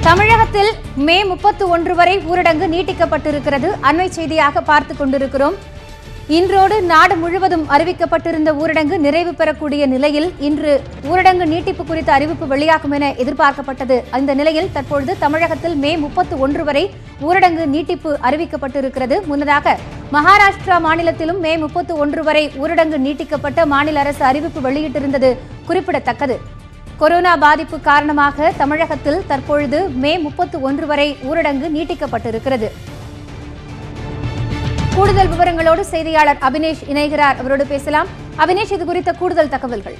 தமிழகத்தில் மே முப்பத்து ஒன்று வரை ஊரடங்கு நீட்டிக்கப்பட்டிருக்கிறது அண்மை செய்தியாக பார்த்து கொண்டிருக்கிறோம் இன்றோடு நாடு முழுவதும் அறிவிக்கப்பட்டிருந்த ஊரடங்கு நிறைவு பெறக்கூடிய நிலையில் இன்று ஊரடங்கு நீட்டிப்பு குறித்த அறிவிப்பு வெளியாகும் என எதிர்பார்க்கப்பட்டது இந்த நிலையில் தற்பொழுது தமிழகத்தில் மே முப்பத்து ஒன்று வரை ஊரடங்கு நீட்டிப்பு அறிவிக்கப்பட்டிருக்கிறது முன்னதாக மகாராஷ்டிரா மாநிலத்திலும் மே முப்பத்து ஒன்று வரை ஊரடங்கு நீட்டிக்கப்பட்ட மாநில அரசு அறிவிப்பு வெளியிட்டிருந்தது குறிப்பிடத்தக்கது கொரோனா பாதிப்பு காரணமாக தமிழகத்தில் தற்பொழுது மே முப்பத்து ஒன்று வரை ஊரடங்கு நீட்டிக்கப்பட்டிருக்கிறது கூடுதல் விவரங்களோடு செய்தியாளர் அபினேஷ் இணைகிறார் அவரோடு பேசலாம் அபினேஷ் இது குறித்த கூடுதல் தகவல்கள்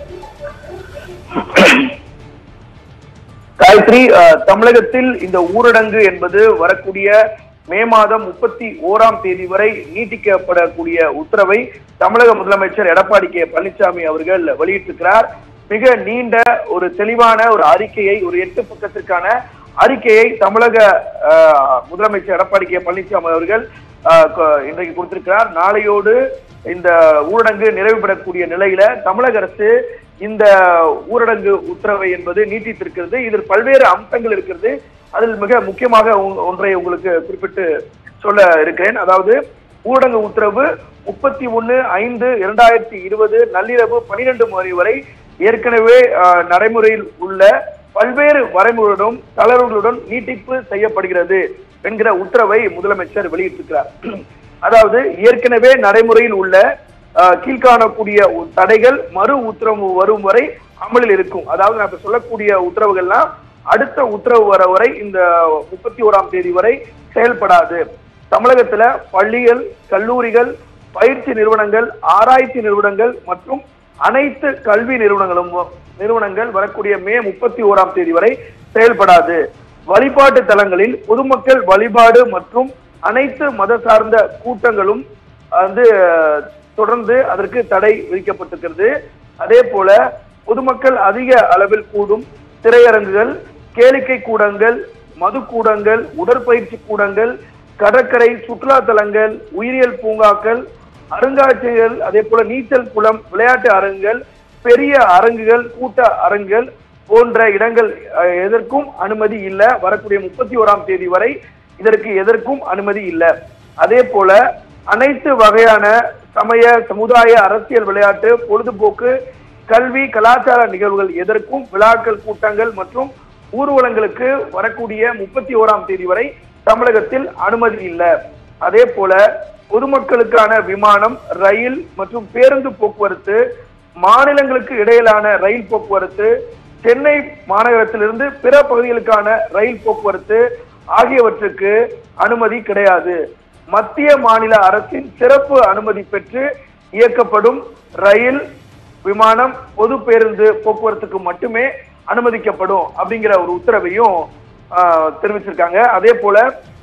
காயத்ரி அஹ், தமிழகத்தில் இந்த ஊரடங்கு என்பது வரக்கூடிய மே மாதம் முப்பத்தி ஓராம் தேதி வரை நீட்டிக்கப்படக்கூடிய உத்தரவை தமிழக முதலமைச்சர் எடப்பாடி கே பழனிசாமி அவர்கள் வெளியிட்டிருக்கிறார் மிக நீண்ட ஒரு தெளிவான ஒரு அறிக்கையை ஒரு எட்டு பக்கத்திற்கான அறிக்கையை தமிழக அஹ், முதலமைச்சர் எடப்பாடி கே பழனிசாமி அவர்கள் அஹ், கொ- இன்றைக்கு கொடுத்திருக்கிறார் நாளையோடு இந்த ஊரடங்கு நிறைவு பெறக்கூடிய நிலையில தமிழக அரசு இந்த ஊரடங்கு உத்தரவை என்பது நீட்டித்திருக்கிறது இதில் பல்வேறு அம்சங்கள் இருக்கிறது அதில் மிக முக்கியமாக ஒ- ஒன்றை உங்களுக்கு குறிப்பிட்டு சொல்ல இருக்கிறேன் அதாவது ஊரடங்கு உத்தரவு முப்பத்தி ஒன்னு ஐந்து இரண்டாயிரத்தி இருபது நள்ளிரவு பனிரெண்டு மணி வரை ஏற்கனவே அஹ், நடைமுறையில் உள்ள பல்வேறு வரைமுறையுடன் தளர்வுகளுடன் நீட்டிப்பு செய்யப்படுகிறது என்கிற உத்தரவை முதலமைச்சர் வெளியிட்டிருக்கிறார் அதாவது ஏற்கனவே நடைமுறையில் உள்ள அஹ், கீழ்காணக்கூடிய உ- தடைகள் மறு உத்தரவு வரும் வரை அமலில் இருக்கும் அதாவது நான் இப்ப சொல்லக்கூடிய உத்தரவுகள்லாம் அடுத்த உத்தரவு வர வரை இந்த முப்பத்தி ஓராம் தேதி வரை செயல்படாது தமிழகத்துல பள்ளிகள் கல்லூரிகள் பயிற்சி நிறுவனங்கள் ஆராய்ச்சி நிறுவனங்கள் மற்றும் அனைத்து கல்வி நிறுவனங்களும் நிறுவனங்கள் வரக்கூடிய மே முப்பத்தி ஓராம் தேதி வரை செயல்படாது வழிபாட்டு தலங்களில் பொதுமக்கள் வழிபாடு மற்றும் அனைத்து மத சார்ந்த கூட்டங்களும் வந்து அஹ், தொடர்ந்து அதற்கு தடை விதிக்கப்பட்டிருக்கிறது அதே போல பொதுமக்கள் அதிக அளவில் கூடும் திரையரங்குகள் கேளிக்கை கூடங்கள் மது கூடங்கள் உடற்பயிற்சி கூடங்கள் கடற்கரை சுற்றுலா தலங்கள் உயிரியல் பூங்காக்கள் அருங்காட்சியகங்கள் அதே போல நீச்சல் குளம் விளையாட்டு அரங்குகள் பெரிய அரங்குகள் கூட்ட அரங்குகள் போன்ற இடங்கள் அஹ், எதற்கும் அனுமதி இல்லை வரக்கூடிய முப்பத்தி ஓராம் தேதி வரை இதற்கு எதற்கும் அனுமதி இல்லை அதே போல அனைத்து வகையான சமய சமுதாய அரசியல் விளையாட்டு பொழுதுபோக்கு கல்வி கலாச்சார நிகழ்வுகள் எதற்கும் விழாக்கள் கூட்டங்கள் மற்றும் ஊர்வலங்களுக்கு வரக்கூடிய முப்பத்தி ஓராம் தேதி வரை தமிழகத்தில் அனுமதி இல்லை அதே போல பொதுமக்களுக்கான விமானம் ரயில் மற்றும் பேருந்து போக்குவரத்து மாநிலங்களுக்கு இடையிலான ரயில் போக்குவரத்து சென்னை மாநகரத்திலிருந்து பிற பகுதிகளுக்கான ரயில் போக்குவரத்து ஆகியவற்றுக்கு அனுமதி கிடையாது மத்திய மாநில அரசின் சிறப்பு அனுமதி பெற்று இயக்கப்படும் ரயில் விமானம் பொது பேருந்து போக்குவரத்துக்கு மட்டுமே அனுமதிக்கப்படும் அப்படிங்கிற ஒரு உத்தரவையும் ஆஹ், தெரிவிச்சிருக்காங்க அதே போல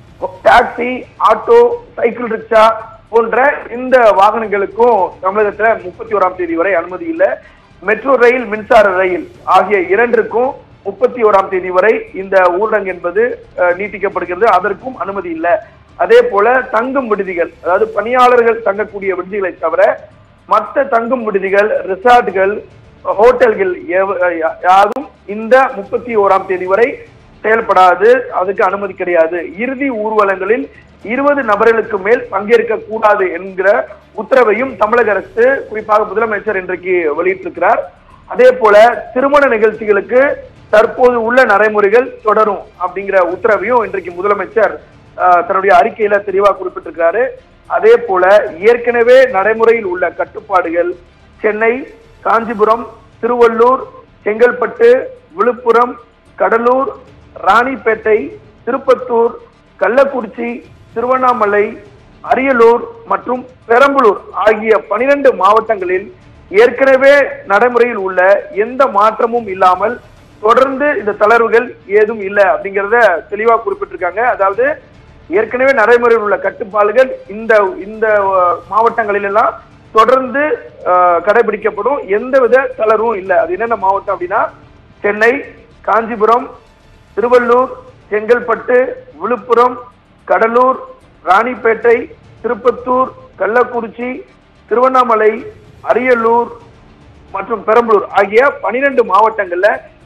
டாக்ஸி ஆட்டோ சைக்கிள் ரிக்ஷா போன்ற இந்த வாகனங்களுக்கும் தமிழகத்துல முப்பத்தி ஓராம் தேதி வரை அனுமதி இல்லை மெட்ரோ ரயில் மின்சார ரயில் ஆகிய இரண்டிற்கும் முப்பத்தி ஓராம் தேதி வரை இந்த ஊரடங்கு என்பது அஹ், நீட்டிக்கப்படுகிறது அதற்கும் அனுமதி இல்லை அதே போல தங்கும் விடுதிகள் அதாவது பணியாளர்கள் தங்கக்கூடிய விடுதிகளை தவிர மற்ற தங்கும் விடுதிகள் ரிசார்ட்கள் ஹோட்டல்கள் எவ- யா- யாரும் இந்த முப்பத்தி ஓராம் தேதி வரை செயல்படாது அதுக்கு அனுமதி கிடையாது இறுதி ஊர்வலங்களில் இருபது நபர்களுக்கு மேல் பங்கேற்க கூடாது என்கிற உத்தரவையும் தமிழக அரசு குறிப்பாக முதலமைச்சர் இன்றைக்கு வெளியிட்டிருக்கிறார் அதே போல திருமண நிகழ்ச்சிகளுக்கு தற்போது உள்ள நடைமுறைகள் தொடரும் அப்படிங்கிற உத்தரவையும் இன்றைக்கு முதலமைச்சர் ஆஹ், தன்னுடைய அறிக்கையில தெளிவா குறிப்பிட்டிருக்கிறாரு அதே போல ஏற்கனவே நடைமுறையில் உள்ள கட்டுப்பாடுகள் சென்னை காஞ்சிபுரம் திருவள்ளூர் செங்கல்பட்டு விழுப்புரம் கடலூர் ராணிப்பேட்டை திருப்பத்தூர் கள்ளக்குறிச்சி திருவண்ணாமலை அரியலூர் மற்றும் பெரம்பலூர் ஆகிய பனிரெண்டு மாவட்டங்களில் ஏற்கனவே நடைமுறையில் உள்ள எந்த மாற்றமும் இல்லாமல் தொடர்ந்து இந்த தளர்வுகள் ஏதும் இல்லை அப்படிங்கிறத தெளிவா குறிப்பிட்டிருக்காங்க அதாவது ஏற்கனவே நடைமுறையில் உள்ள கட்டுப்பாடுகள் இந்த இந்த அஹ், மாவட்டங்களில் எல்லாம் தொடர்ந்து அஹ், கடைபிடிக்கப்படும் எந்தவித தளர்வும் இல்லை அது என்னென்ன மாவட்டம் அப்படின்னா சென்னை காஞ்சிபுரம் திருவள்ளூர் செங்கல்பட்டு விழுப்புரம் கடலூர் ராணிப்பேட்டை திருப்பத்தூர் கள்ளக்குறிச்சி திருவண்ணாமலை அரியலூர் மற்றும் பெரம்பலூர் ஆகிய பனிரெண்டு மாவட்டங்கள்ல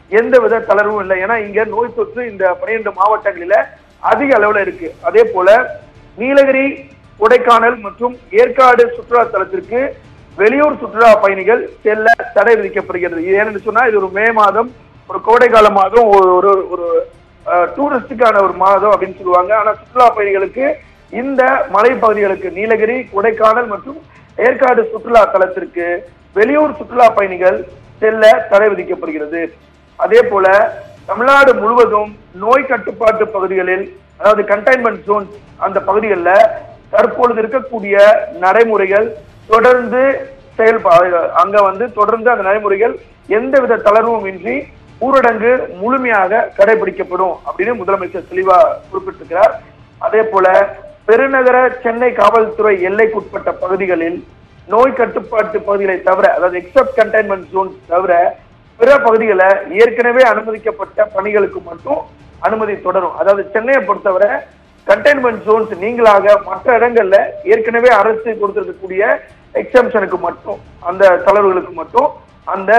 எந்தவித தளர்வும் இல்லை ஏன்னா இங்க நோய் தொற்று இந்த பன்னிரண்டு மாவட்டங்களில அதிக அளவுல இருக்கு அதே போல நீலகிரி கொடைக்கானல் மற்றும் ஏற்காடு சுற்றுலா தலத்திற்கு வெளியூர் சுற்றுலா பயணிகள் செல்ல தடை விதிக்கப்படுகிறது இது ஏன்னு சொன்னா இது ஒரு மே மாதம் ஒரு கோடைக்கால மாதம் ஒரு ஒரு ஒரு டூரிஸ்டுக்கான ஒரு மாதம் அப்படின்னு சொல்லுவாங்க ஆனா சுற்றுலா பயணிகளுக்கு இந்த மலைப்பகுதிகளுக்கு நீலகிரி கொடைக்கானல் மற்றும் ஏற்காடு சுற்றுலா தலத்திற்கு வெளியூர் சுற்றுலா பயணிகள் செல்ல தடை விதிக்கப்படுகிறது அதே போல தமிழ்நாடு முழுவதும் நோய் கட்டுப்பாட்டு பகுதிகளில் அதாவது கண்டைன்மெண்ட் ஜோன் அந்த பகுதிகளில் தற்பொழுது இருக்கக்கூடிய நடைமுறைகள் தொடர்ந்து செயல்பா அங்க வந்து தொடர்ந்து அந்த நடைமுறைகள் எந்தவித தளர்வும் இன்றி ஊரடங்கு முழுமையாக கடைபிடிக்கப்படும் அப்படின்னு முதலமைச்சர் தெளிவா குறிப்பிட்டிருக்கிறார் அதே போல பெருநகர சென்னை காவல்துறை எல்லைக்குட்பட்ட பகுதிகளில் நோய் கட்டுப்பாட்டு பகுதிகளை தவிர அதாவது எக்ஸப்ட் கண்டைன்மெண்ட் ஜோன் தவிர பிற பகுதிகளை ஏற்கனவே அனுமதிக்கப்பட்ட பணிகளுக்கு மட்டும் அனுமதி தொடரும் அதாவது சென்னையை பொறுத்தவரை கண்டெய்ன்மெண்ட் ஜோன்ஸ் நீங்களாக மற்ற இடங்கள்ல ஏற்கனவே அரசு கொடுத்திருக்கக்கூடிய எக்ஸம்ஷனுக்கு மட்டும் அந்த தளர்வுகளுக்கு மட்டும் அந்த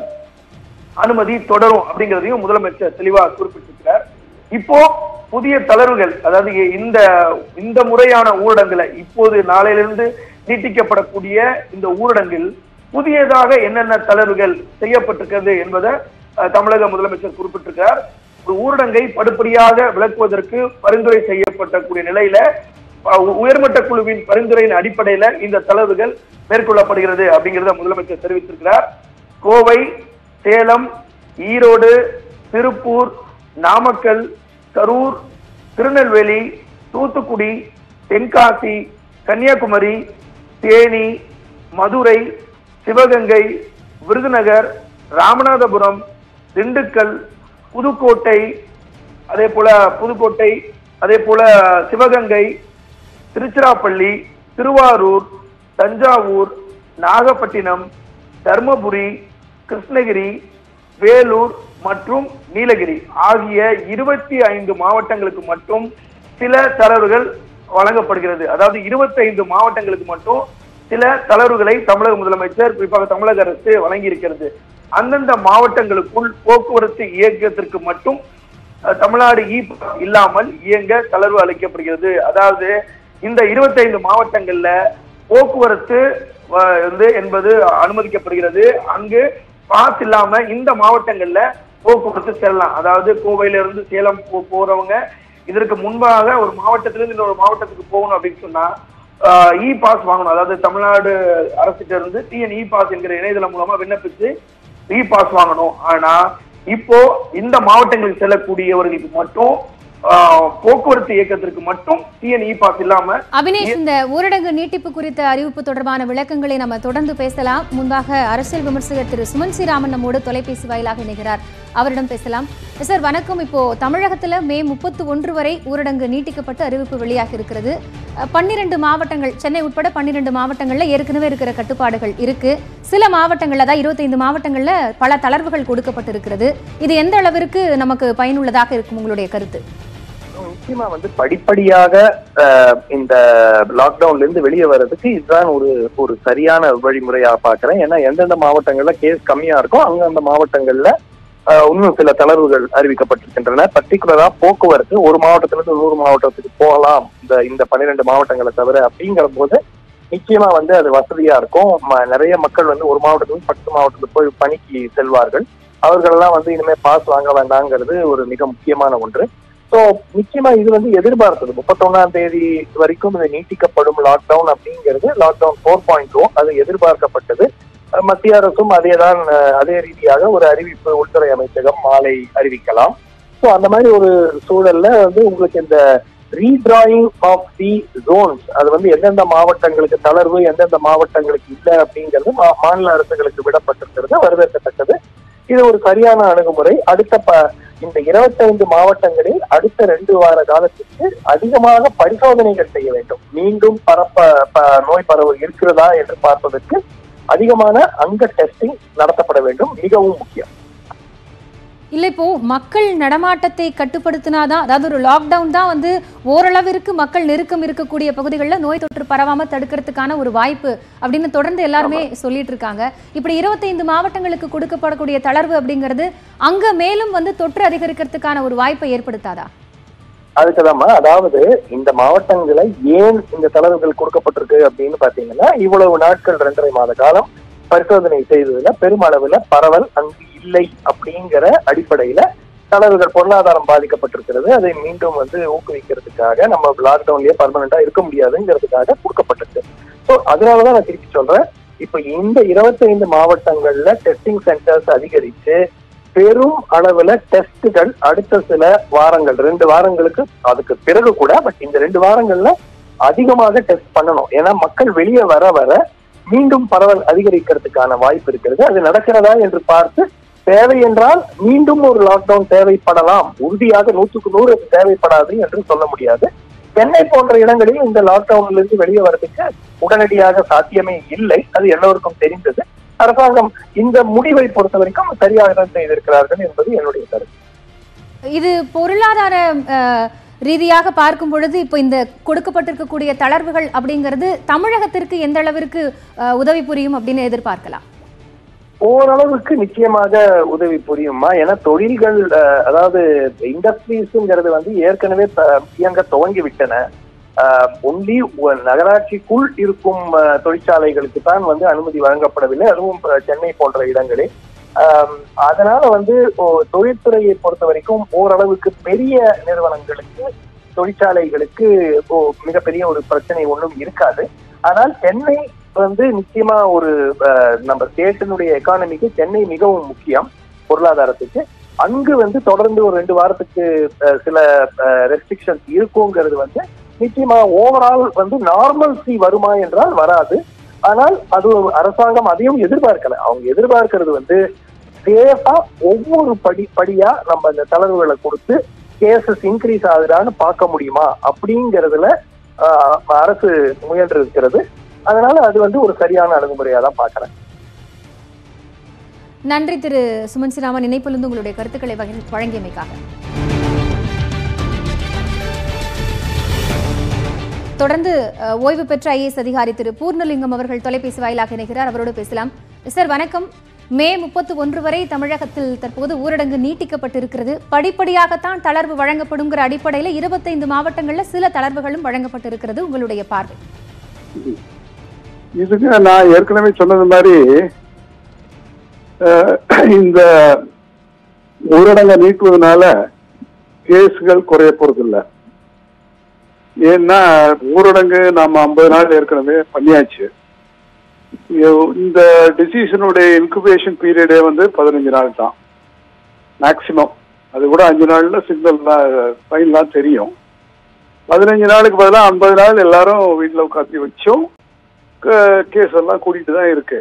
அனுமதி தொடரும் அப்படிங்கிறதையும் முதலமைச்சர் தெளிவா குறிப்பிட்டிருக்கிறார் இப்போ புதிய தளர்வுகள் அதாவது இந்த இந்த முறையான ஊரடங்குல இப்போது நாளையிலிருந்து நீட்டிக்கப்படக்கூடிய இந்த ஊரடங்கில் புதியதாக என்னென்ன தளர்வுகள் செய்யப்பட்டிருக்கிறது என்பதை அஹ், தமிழக முதலமைச்சர் குறிப்பிட்டிருக்கிறார் ஒரு ஊரடங்கை படிப்படியாக விளக்குவதற்கு பரிந்துரை செய்யப்பட்டக்கூடிய நிலையில அஹ், உ- உயர்மட்ட குழுவின் பரிந்துரையின் அடிப்படையில இந்த தளர்வுகள் மேற்கொள்ளப்படுகிறது அப்படிங்கிறத முதலமைச்சர் தெரிவித்திருக்கிறார் கோவை சேலம் ஈரோடு திருப்பூர் நாமக்கல் கரூர் திருநெல்வேலி தூத்துக்குடி தென்காசி கன்னியாகுமரி தேனி மதுரை சிவகங்கை விருதுநகர் ராமநாதபுரம் திண்டுக்கல் புதுக்கோட்டை அதே போல புதுக்கோட்டை அதே போல சிவகங்கை திருச்சிராப்பள்ளி திருவாரூர் தஞ்சாவூர் நாகப்பட்டினம் தர்மபுரி கிருஷ்ணகிரி வேலூர் மற்றும் நீலகிரி ஆகிய இருபத்தி ஐந்து மாவட்டங்களுக்கு மட்டும் சில தளர்வுகள் வழங்கப்படுகிறது அதாவது 25 மாவட்டங்களுக்கு மட்டும் சில தளர்வுகளை தமிழக முதலமைச்சர் குறிப்பாக தமிழக அரசு வழங்கியிருக்கிறது அந்தந்த மாவட்டங்களுக்குள் போக்குவரத்து இயக்கத்திற்கு மட்டும் அஹ், தமிழ்நாடு இ பாஸ் இல்லாமல் இயங்க தளர்வு அளிக்கப்படுகிறது அதாவது இந்த 25 மாவட்டங்கள்ல போக்குவரத்து அஹ், வந்து என்பது அனுமதிக்கப்படுகிறது அங்கு பாஸ் இல்லாம இந்த மாவட்டங்கள்ல போக்குவரத்து செல்லலாம் அதாவது கோவையில இருந்து சேலம் போ- போறவங்க இதற்கு முன்பாக ஒரு மாவட்டத்திலிருந்து இன்னொரு மாவட்டத்துக்கு போகணும் அப்படின்னு சொன்னா இ பாஸ் வாங்கணும் அதாவது தமிழ்நாடு அரசிட்ட இருந்து டிஎன் இ பாஸ் என்கிற இணையதளம் மூலமா விண்ணப்பிச்சு இ பாஸ் வாங்கணும் ஆனா இப்போ இந்த மாவட்டங்களுக்கு செல்லக்கூடியவர்களுக்கு மட்டும் ஆஹ், போக்குவரத்து இயக்கத்திற்கு மட்டும் டிஎன் இ பாஸ் இல்லாம அபினேஷ் இந்த ஊரடங்கு நீட்டிப்பு குறித்த அறிவிப்பு தொடர்பான விளக்கங்களை நம்ம தொடர்ந்து பேசலாம் முன்பாக அரசியல் விமர்சகர் திரு சுமன் ஸ்ரீராமன் நம்மோடு தொலைபேசி வாயிலாக இணைகிறார் அவரிடம் பேசலாம் சார் வணக்கம் இப்போ தமிழகத்துல மே முப்பத்து ஒன்று வரை ஊரடங்கு நீட்டிக்கப்பட்டு அறிவிப்பு வெளியாக இருக்கிறது பன்னிரண்டு மாவட்டங்கள் சென்னை உட்பட பன்னிரண்டு மாவட்டங்கள்ல ஏற்கனவே இருக்கிற கட்டுப்பாடுகள் இருக்கு சில மாவட்டங்கள்ல தான் இருபத்தைந்து மாவட்டங்கள்ல பல தளர்வுகள் கொடுக்கப்பட்டிருக்கிறது இது எந்த அளவிற்கு நமக்கு பயனுள்ளதாக இருக்கும் உங்களுடைய கருத்து நிச்சயமா வந்து படிப்படியாக அஹ், இந்த லாக்டவுன்ல இருந்து வெளியே வர்றதுக்கு இதுதான் ஒரு ஒரு சரியான வழிமுறையா பாக்குறேன் ஏன்னா எந்தெந்த மாவட்டங்கள்ல கேஸ் கம்மியா இருக்கோ அங்க அந்த மாவட்டங்கள்ல அஹ், இன்னும் சில தளர்வுகள் அறிவிக்கப்பட்டிருக்கின்றன பர்டிகுலரா போக்குவரத்து ஒரு மாவட்டத்துல இருந்து நூறு மாவட்டத்துக்கு போகலாம் இந்த இந்த பன்னிரெண்டு மாவட்டங்களை தவிர அப்படிங்கிற போது நிச்சயமா வந்து அது வசதியா இருக்கும் ம- நிறைய மக்கள் வந்து ஒரு மாவட்டத்துல இருந்து பத்து மாவட்டத்துக்கு போய் பணிக்கு செல்வார்கள் அவர்களெல்லாம் வந்து இனிமே பாஸ் வாங்க வேண்டாங்கிறது ஒரு மிக முக்கியமான ஒன்று ஸோ நிச்சயமா இது வந்து எதிர்பார்த்தது முப்பத்தொன்னாம் தேதி வரைக்கும் இது நீட்டிக்கப்படும் லாக்டவுன் அப்படிங்கிறது லாக்டவுன் ஃபோர் பாயிண்ட் டூ அது எதிர்பார்க்கப்பட்டது அஹ் மத்திய அரசும் அதேதான் அஹ், அதே ரீதியாக ஒரு அறிவிப்பு உள்துறை அமைச்சகம் மாலை அறிவிக்கலாம் ஸோ அந்த மாதிரி ஒரு சூழல்ல வந்து உங்களுக்கு இந்த ரீடிராயிங் ஆஃப் தி ஜோன்ஸ் அது வந்து எந்தெந்த மாவட்டங்களுக்கு தளர்வு எந்தெந்த மாவட்டங்களுக்கு இல்லை அப்படிங்கிறது மா- மாநில அரசுகளுக்கு விடப்பட்டிருக்கிறது வரவேற்கத்தக்கது இது ஒரு சரியான அணுகுமுறை அடுத்த ப இந்த இருபத்தைந்து மாவட்டங்களில் அடுத்த ரெண்டு வார காலத்திற்கு அதிகமாக பரிசோதனைகள் செய்ய வேண்டும் மீண்டும் பரப்ப ப- நோய் பரவல் இருக்கிறதா என்று பார்ப்பதற்கு அதிகமான அங்க டெஸ்டிங் நடத்தப்பட வேண்டும் மிகவும் முக்கியம் இல்ல இப்போ மக்கள் நடமாட்டத்தை கட்டுப்படுத்தினாதான் அதாவது ஒரு லாக்டவுன் தான் வந்து ஓரளவிற்கு மக்கள் நெருக்கம் இருக்கக்கூடிய பகுதிகளில் நோய் தொற்று பரவாம தடுக்கிறதுக்கான ஒரு வாய்ப்பு அப்படின்னு தொடர்ந்து எல்லாருமே சொல்லிட்டு இருக்காங்க இப்படி இருபத்தைந்து மாவட்டங்களுக்கு கொடுக்கப்படக்கூடிய தளர்வு அப்படிங்கிறது அங்க மேலும் வந்து தொற்று அதிகரிக்கிறதுக்கான ஒரு வாய்ப்பை ஏற்படுத்தாதா அதுக்குதாம்மா அதாவது இந்த மாவட்டங்களை ஏன் இந்த தளர்வுகள் கொடுக்கப்பட்டிருக்கு அப்படின்னு பாத்தீங்கன்னா இவ்வளவு நாட்கள் ரெண்டரை மாத காலம் பரிசோதனை செய்ததுல பெருமளவுல பரவல் அங்கு இல்லை அப்படிங்கிற அடிப்படையில தளர்வுகள் பொருளாதாரம் பாதிக்கப்பட்டிருக்கிறது அதை மீண்டும் வந்து ஊக்குவிக்கிறதுக்காக நம்ம லாக்டவுன்லயே பர்மனண்டா இருக்க முடியாதுங்கிறதுக்காக கொடுக்கப்பட்டிருக்கு ஸோ அதனாலதான் நான் திருப்பி சொல்றேன் இப்ப இந்த 25 மாவட்டங்கள்ல டெஸ்டிங் சென்டர்ஸ் அதிகரிச்சு பெரும் அளவுல டெஸ்ட்கள் அடுத்த சில வாரங்கள் ரெண்டு வாரங்களுக்கு அதுக்கு பிறகு கூட பட் இந்த ரெண்டு வாரங்கள்ல அதிகமாக டெஸ்ட் பண்ணணும் ஏன்னா மக்கள் வெளியே வர வர மீண்டும் பரவல் அதிகரிக்கிறதுக்கான வாய்ப்பு இருக்கிறது அது நடக்கிறதா என்று பார்த்து தேவை என்றால் மீண்டும் ஒரு லாக்டவுன் தேவைப்படலாம் உறுதியாக நூற்றுக்கு நூறு அது தேவைப்படாது என்று சொல்ல முடியாது சென்னை போன்ற இடங்களில் இந்த லாக்டவுன்ல இருந்து வெளியே வர்றதுக்கு உடனடியாக சாத்தியமே இல்லை அது எல்லோருக்கும் தெரிந்தது அரசாங்கம் இந்த முடிவை பொறுத்த வரைக்கும் சரியாக தான் செய்திருக்கிறார்கள் என்பது என்னுடைய கருத்து இது பொருளாதார அஹ், ரீதியாக பார்க்கும் பொழுது இப்போ இந்த கொடுக்கப்பட்டிருக்கக்கூடிய தளர்வுகள் அப்படிங்கிறது தமிழகத்திற்கு எந்த அளவிற்கு அஹ், உதவி புரியும் அப்படின்னு எதிர்பார்க்கலாம் ஓரளவுக்கு நிச்சயமாக உதவி புரியுமா ஏன்னா தொழில்கள் அஹ், அதாவது இண்டஸ்ட்ரீஸ்ங்கிறது வந்து ஏற்கனவே த- இயங்க துவங்கி விட்டன ஒன்லி நகராட்சிக்குள் இருக்கும் அஹ், தொழிற்சாலைகளுக்கு தான் வந்து அனுமதி வழங்கப்படவில்லை அதுவும் அஹ், சென்னை போன்ற இடங்களில் ஆம், அதனால வந்து ஓ- தொழில்துறையை பொறுத்த வரைக்கும் ஓரளவுக்கு பெரிய நிறுவனங்களுக்கு தொழிற்சாலைகளுக்கு ஓ, மிகப்பெரிய ஒரு பிரச்சனை ஒன்றும் இருக்காது ஆனால் சென்னை வந்து நிச்சயமா ஒரு அஹ், நம்ம ஸ்டேட்டினுடைய எக்கானமிக்கு சென்னை மிகவும் முக்கியம் பொருளாதாரத்துக்கு அங்கு வந்து தொடர்ந்து ஒரு ரெண்டு வாரத்துக்கு அஹ், சில ரெஸ்ட்ரிக்ஷன்ஸ் இருக்குங்கிறது வந்து நிச்சயமா ஓவரால் வந்து நார்மல்சி வருமா என்றால் வராது ஆனால் அது ஒரு அரசாங்கம் அதையும் எதிர்பார்க்கல அவங்க எதிர்பார்க்கிறது வந்து சேஃபா ஒவ்வொரு படி படியா நம்ம இந்த தளர்வுகளை கொடுத்து கேசஸ் இன்க்ரீஸ் ஆகுதான்னு பார்க்க முடியுமா அப்படிங்கறதுல ஆஹ், அரசு முயன்று இருக்கிறது அதனால அது வந்து ஒரு சரியான அணுகுமுறையா தான் பாக்குறேன் நன்றி திரு சுமன் சிராமன் இணைப்பிலிருந்து உங்களுடைய கருத்துக்களை வகை- வழங்கியமைக்காக தொடர்ந்து அஹ், ஓய்வு பெற்ற ஐஏஎஸ் அதிகாரி திரு பூர்ணலிங்கம் அவர்கள் தொலைபேசி வாயிலாக இணைகிறார் அவரோடு பேசலாம் சார் வணக்கம் மே முப்பத்து ஒன்று வரை தமிழகத்தில் தற்போது ஊரடங்கு நீட்டிக்கப்பட்டிருக்கிறது படிப்படியாகத்தான் தளர்வு வழங்கப்படுங்கிற அடிப்படையில் இருபத்தைந்து மாவட்டங்களில் சில தளர்வுகளும் வழங்கப்பட்டிருக்கிறது உங்களுடைய பார்வை இதுக்கு நான் ஏற்கனவே சொன்னது மாதிரி அஹ், இந்த ஊரடங்கை நீக்குவதனால கேஸ்கள் குறைய போறதில்ல ஏன்னா ஊரடங்கு நாம ஐம்பது நாள் ஏற்கனவே பண்ணியாச்சு இ- இந்த டிசீஸனுடைய இன்குபேஷன் பீரியடே வந்து பதினஞ்சு நாள் தான் மேக்சிமம் அது கூட அஞ்சு நாள்ல சிக்னல்லாம் ஃபைன்லாம் தெரியும் பதினஞ்சு நாளுக்கு பதிலாக ஐம்பது நாள் எல்லாரும் வீட்டில் உட்காந்து வச்சோம் கேஸ் எல்லாம் கூட்டிட்டு தான் இருக்கு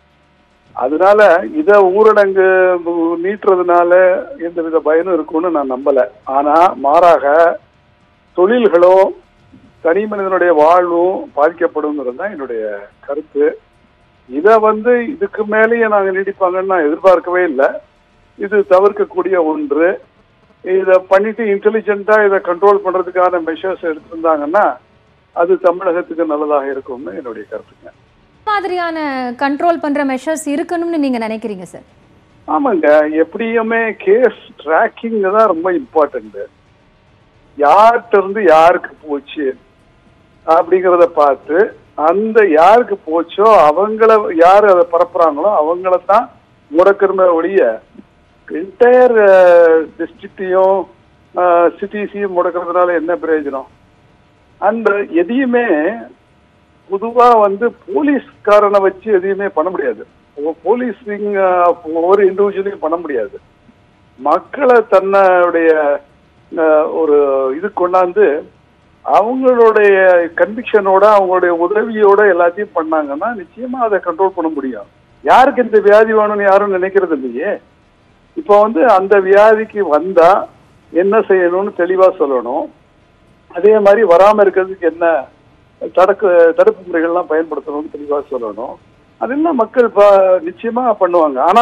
அதனால இத ஊரடங்கு நீட்டுறதுனால எந்தவித பயனும் இருக்கும்னு நான் நம்பல ஆனா மாறாக தொழில்களும் தனி மனிதனுடைய வாழ்வும் பாதிக்கப்படுங்கிறது தான் என்னுடைய கருத்து இதை வந்து இதுக்கு மேலேயே நாங்கள் நீடிப்பாங்கன்னு நான் எதிர்பார்க்கவே இல்லை இது தவிர்க்கக்கூடிய ஒன்று இதை பண்ணிட்டு இன்டெலிஜென்ட்டா இதை கண்ட்ரோல் பண்றதுக்கான மெஷர்ஸ் எடுத்திருந்தாங்கன்னா அது தமிழகத்துக்கு நல்லதாக இருக்கும்னு என்னுடைய கருத்துங்க மாதிரியான கண்ட்ரோல் பண்ற மெஷர்ஸ் இருக்கணும்னு நீங்க நினைக்கிறீங்க சார் ஆமாங்க எப்படியுமே கேஸ் ட்ராக்கிங் தான் ரொம்ப இம்பார்ட்டன்ட் யார்கிட்ட இருந்து யாருக்கு போச்சு அப்படிங்கிறத பார்த்து அந்த யாருக்கு போச்சோ அவங்கள யார் அதை பரப்புறாங்களோ அவங்கள தான் முடக்கிறமே ஒழிய என்டையர் டிஸ்ட்ரிக்டையும் சிட்டிஸையும் முடக்கிறதுனால என்ன பிரயோஜனம் அந்த எதையுமே பொதுவா வந்து போலீஸ்காரனை வச்சு எதையுமே பண்ண முடியாது போலீஸிங் ஒவ்வொரு இண்டிவிஜுவலையும் பண்ண முடியாது மக்களை தன்னுடைய அஹ், ஒரு இது கொண்டாந்து அவங்களுடைய கன்விக்ஷனோட அவங்களுடைய உதவியோட எல்லாத்தையும் பண்ணாங்கன்னா நிச்சயமா அதை கண்ட்ரோல் பண்ண முடியும் யாருக்கு இந்த வியாதி வேணும்னு யாரும் நினைக்கிறது இல்லையே இப்போ வந்து அந்த வியாதிக்கு வந்தா என்ன செய்யணும்னு தெளிவா சொல்லணும் அதே மாதிரி வராம இருக்கிறதுக்கு என்ன தடுக்கு தடுப்பு முறைகள்லாம் பயன்படுத்தணும்னு தெளிவா சொல்லணும் அதெல்லாம் மக்கள் ப- நிச்சயமா பண்ணுவாங்க ஆனா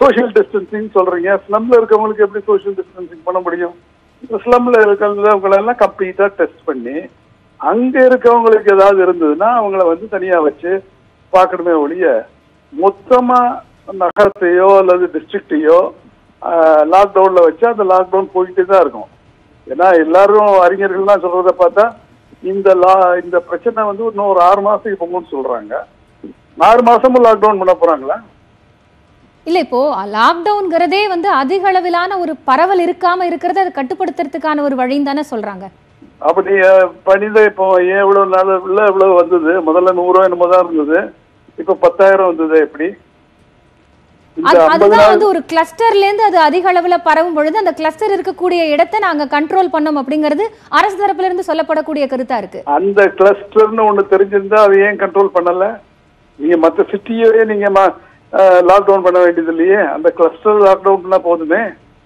சோஷியல் டிஸ்டன்சிங் சொல்றீங்க ஸ்லம்ல இருக்கவங்களுக்கு எப்படி சோஷியல் டிஸ்டன்சிங் பண்ண முடியும் ஸ்லம்ல இருக்கிறவங்க எல்லாம் கம்ப்ளீட்டா டெஸ்ட் பண்ணி அங்க இருக்கவங்களுக்கு ஏதாவது இருந்ததுன்னா அவங்கள வந்து தனியா வச்சு பார்க்கணுமே ஒழிய மொத்தமா நகரத்தையோ அல்லது டிஸ்ட்ரிக்டையோ லாக்டவுன்ல வச்சு அந்த லாக்டவுன் போயிட்டே தான் இருக்கும் ஏன்னா எல்லாரும் அறிஞர்கள்லாம் சொல்றத பார்த்தா இந்த லா இந்த பிரச்சனை வந்து இன்னும் ஒரு ஆறு மாசத்துக்கு போகும்னு சொல்றாங்க ஆறு மாசமும் லாக்டவுன் பண்ண போறாங்களா இல்ல இப்போ லாக்டவுன்ங்கிறதே வந்து அதிக அளவிலான ஒரு பரவல் இருக்காம இருக்கிறத அதை கட்டுப்படுத்துறதுக்கான ஒரு வழின்னு தானே சொல்றாங்க அப்படி பணித இப்போ ஏன் இவ்வளவு நாள் உள்ள இவ்வளவு வந்தது முதல்ல நூறு ரூபாய் என்னமோ தான் இருந்தது இப்ப பத்தாயிரம் வந்தது எப்படி இந்த அது- ஐம்பது அதுதான் நாள் வந்து ஒரு கிளஸ்டர்ல இருந்து அது அதிக அளவுல பரவும் பொழுது அந்த கிளஸ்டர் இருக்கக்கூடிய இடத்தை நாங்க கண்ட்ரோல் பண்ணோம் அப்படிங்கிறது அரசு தரப்புல இருந்து சொல்லப்படக்கூடிய கருத்தா இருக்கு அந்த கிளஸ்டர்னு ஒண்ணு தெரிஞ்சிருந்தா அதை ஏன் கண்ட்ரோல் பண்ணல நீங்க மத்த சிட்டியவே நீங்க லாக்டவுன் பண்ண வேண்டியது இல்லையே அந்த கிளஸ்டர் லாக்டவுன் பண்ணா போதுமே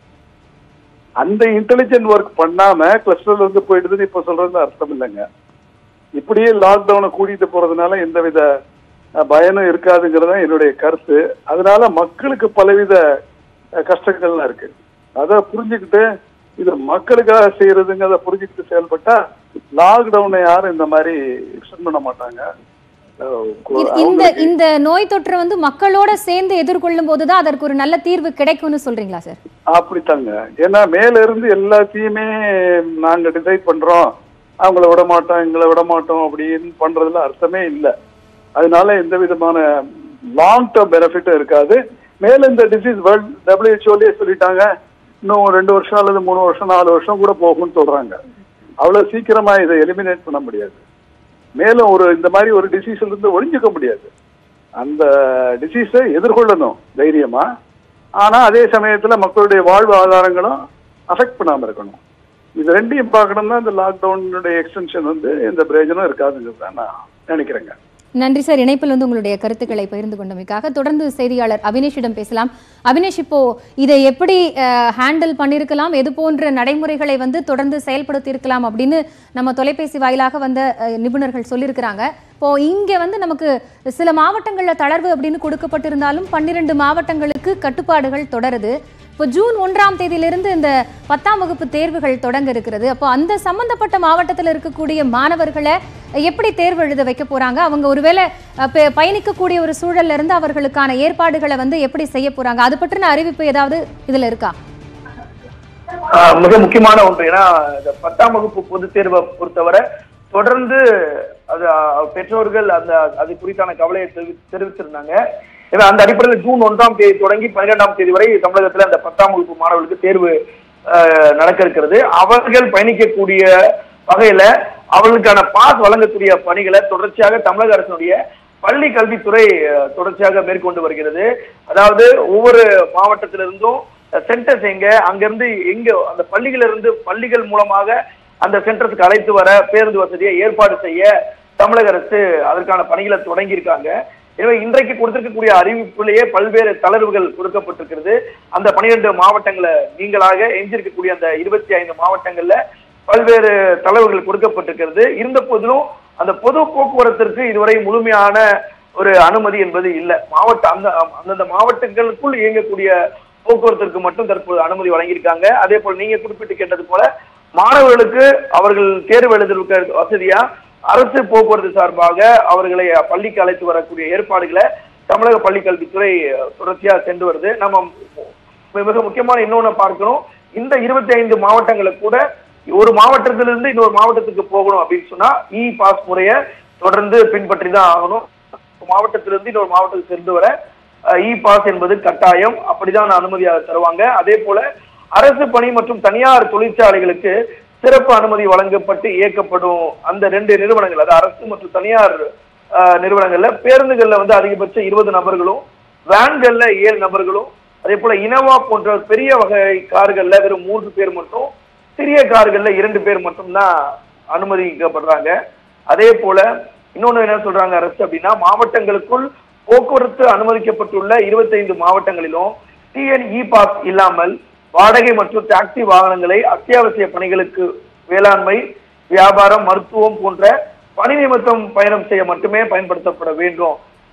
அந்த இன்டெலிஜென்ட் ஒர்க் பண்ணாம கிளஸ்டர்ல இருந்து போயிடுதுன்னு இப்ப சொல்றது அர்த்தம் இல்லைங்க இப்படியே லாக்டவுனை கூட்டிட்டு போறதுனால எந்தவித அஹ், பயனும் இருக்காதுங்கிறது தான் என்னுடைய கருத்து அதனால மக்களுக்கு பலவித அஹ், கஷ்டங்கள்லாம் இருக்கு அதை புரிஞ்சுக்கிட்டு இது மக்களுக்காக செய்யறதுங்கிறத புரிஞ்சுக்கிட்டு செயல்பட்டா லாக்டவுனை யாரும் இந்த மாதிரி எக்ஸ்டெண்ட் பண்ண மாட்டாங்க அஹ், இது- இந்த அவங்களுக்கு- இந்த நோய் தொற்றை வந்து மக்களோட சேர்ந்து எதிர்கொள்ளும் போதுதான் அதற்கு ஒரு நல்ல தீர்வு கிடைக்கும்னு சொல்றீங்களா சார் அப்படித்தாங்க ஏன்னா மேல இருந்து எல்லாத்தையுமே நாங்க டிசைட் பண்றோம் அவங்கள விட மாட்டோம் எங்களை விட மாட்டோம் அப்படின்னு பண்றதுல அர்த்தமே இல்லை அதனால எந்த விதமான லாங் டேர்ம் பெனிஃபிட்டும் இருக்காது மேல இந்த டிசீஸ் வேர்ல்ட் டபிள்யூஹெச்ஓலயே சொல்லிட்டாங்க இன்னும் ரெண்டு வருஷம் அல்லது மூணு வருஷம் நாலு வருஷம் கூட போகும்னு சொல்றாங்க அவ்வளவு சீக்கிரமா இதை எலிமினேட் பண்ண முடியாது மேலும் ஒரு இந்த மாதிரி ஒரு டிசீஸ்ல இருந்து ஒழிஞ்சுக்க முடியாது அந்த டிசீஸை எதிர்கொள்ளணும் தைரியமா ஆனா அதே சமயத்துல மக்களுடைய வாழ்வு ஆதாரங்களும் அஃபெக்ட் பண்ணாம இருக்கணும் இது ரெண்டையும் பார்க்கணும்னா இந்த லாக்டவுனுடைய எக்ஸ்டென்ஷன் வந்து எந்த பிரயோஜனம் இருக்காதுங்கிறது தான் நான் நினைக்கிறேங்க நன்றி சார் இணைப்பில் வந்து உங்களுடைய கருத்துக்களை பகிர்ந்து கொண்டமைக்காக தொடர்ந்து செய்தியாளர் அபினேஷிடம் பேசலாம் அபினேஷ் இப்போ இதை எப்படி ஹேண்டில் பண்ணியிருக்கலாம் எது போன்ற நடைமுறைகளை வந்து தொடர்ந்து செயல்படுத்தி இருக்கலாம் அப்படின்னு நம்ம தொலைபேசி வாயிலாக வந்த அஹ், நிபுணர்கள் சொல்லியிருக்கிறாங்க இப்போ இங்க வந்து நமக்கு சில மாவட்டங்கள்ல தளர்வு அப்படின்னு கொடுக்கப்பட்டிருந்தாலும் பன்னிரண்டு மாவட்டங்களுக்கு கட்டுப்பாடுகள் தொடருது இப்போ ஜூன் ஒன்றாம் தேதியிலிருந்து இந்த பத்தாம் வகுப்பு தேர்வுகள் தொடங்க இருக்கிறது அப்போ அந்த சம்பந்தப்பட்ட மாவட்டத்தில் இருக்கக்கூடிய மாணவர்களை எப்படி தேர்வு எழுத வைக்க போறாங்க அவங்க ஒருவேளை அஹ், பெ- பயணிக்கக்கூடிய ஒரு சூழல்ல இருந்து அவர்களுக்கான ஏற்பாடுகளை வந்து எப்படி செய்ய போறாங்க அது பற்றின அறிவிப்பு ஏதாவது இதுல இருக்கா ஆஹ் மிக முக்கியமான ஒன்று ஏன்னா இந்த பத்தாம் வகுப்பு பொதுத் தேர்வை பொறுத்தவரை தொடர்ந்து அது ஆஹ், பெற்றோர்கள் அந்த அது குறித்தான கவலையை தெரிவி- தெரிவிச்சிருந்தாங்க ஏன்னா அந்த அடிப்படையில் ஜூன் ஒன்றாம் தேதி தொடங்கி பன்னிரெண்டாம் தேதி வரை தமிழகத்துல அந்த பத்தாம் வகுப்பு மாணவர்களுக்கு தேர்வு ஆஹ், நடக்க இருக்கிறது அவர்கள் பயணிக்கக்கூடிய வகையில அவர்களுக்கான பாஸ் வழங்கக்கூடிய பணிகளை தொடர்ச்சியாக தமிழக அரசினுடைய பள்ளி கல்வித்துறை அஹ், தொடர்ச்சியாக மேற்கொண்டு வருகிறது அதாவது ஒவ்வொரு மாவட்டத்திலிருந்தும் சென்டர்ஸ் எங்க அங்கிருந்து எங்க அந்த பள்ளிகளிலிருந்து பள்ளிகள் மூலமாக அந்த சென்டர்ஸ்க்கு அழைத்து வர பேருந்து வசதியை ஏற்பாடு செய்ய தமிழக அரசு அதற்கான பணிகளை தொடங்கியிருக்காங்க எனவே இன்றைக்கு கொடுத்திருக்கக்கூடிய அறிவிப்பிலேயே பல்வேறு தளர்வுகள் கொடுக்கப்பட்டிருக்கிறது அந்த பனிரெண்டு மாவட்டங்களை நீங்களாக எஞ்சிருக்கக்கூடிய அந்த இருபத்தி ஐந்து மாவட்டங்கள்ல பல்வேறு தளர்வுகள் கொடுக்கப்பட்டிருக்கிறது இருந்த போதிலும் அந்த பொது போக்குவரத்திற்கு இதுவரை முழுமையான ஒரு அனுமதி என்பது இல்லை மாவட்ட அந்த அந்தந்த மாவட்டங்களுக்குள் இயங்கக்கூடிய போக்குவரத்திற்கு மட்டும் தற்போது அனுமதி வழங்கியிருக்காங்க அதே போல் நீங்க குறிப்பிட்டு கேட்டது போல மாணவர்களுக்கு அவர்கள் தேர்வு எழுதுவதற்கு வசதியா அரசு போக்குவரத்து சார்பாக அவர்களை பள்ளிக்கு அழைத்து வரக்கூடிய ஏற்பாடுகளை தமிழக பள்ளி கல்வித்துறை தொடர்ச்சியா சென்று வருது நம்ம மிக முக்கியமான இன்னொன்னு பார்க்கணும் இந்த இருபத்தி ஐந்து மாவட்டங்களுக்கு கூட ஒரு மாவட்டத்திலிருந்து இன்னொரு மாவட்டத்துக்கு போகணும் அப்படின்னு சொன்னா இ பாஸ் முறையை தொடர்ந்து பின்பற்றி தான் ஆகணும் மாவட்டத்திலிருந்து இன்னொரு மாவட்டத்துக்கு சென்று வர இ பாஸ் என்பது கட்டாயம் அப்படிதான் அனுமதியாக தருவாங்க அதே போல அரசு பணி மற்றும் தனியார் தொழிற்சாலைகளுக்கு சிறப்பு அனுமதி வழங்கப்பட்டு இயக்கப்படும் அந்த ரெண்டு நிறுவனங்கள் அது அரசு மற்றும் தனியார் அஹ், நிறுவனங்கள்ல பேருந்துகள்ல வந்து அதிகபட்சம் இருபது நபர்களும் வேன்கள்ல ஏழு நபர்களும் அதே போல இனோவா போன்ற பெரிய வகை கார்கள்ல வெறும் மூன்று பேர் மட்டும் சிறிய கார்கள்ல இரண்டு பேர் மட்டும்தான் அனுமதிக்கப்படுறாங்க அதே போல இன்னொன்னு என்ன சொல்றாங்க அரசு அப்படின்னா மாவட்டங்களுக்குள் போக்குவரத்து அனுமதிக்கப்பட்டுள்ள இருபத்தைந்து மாவட்டங்களிலும் டிஎன் இ பாஸ் இல்லாமல் வாடகை மற்றும் டாக்ஸி வாகனங்களை அத்தியாவசிய பணிகளுக்கு வேளாண்மை வியாபாரம் மருத்துவம் போன்ற பணி நிமித்தம் பயணம் செய்ய மட்டுமே பயன்படுத்தப்பட வேண்டும்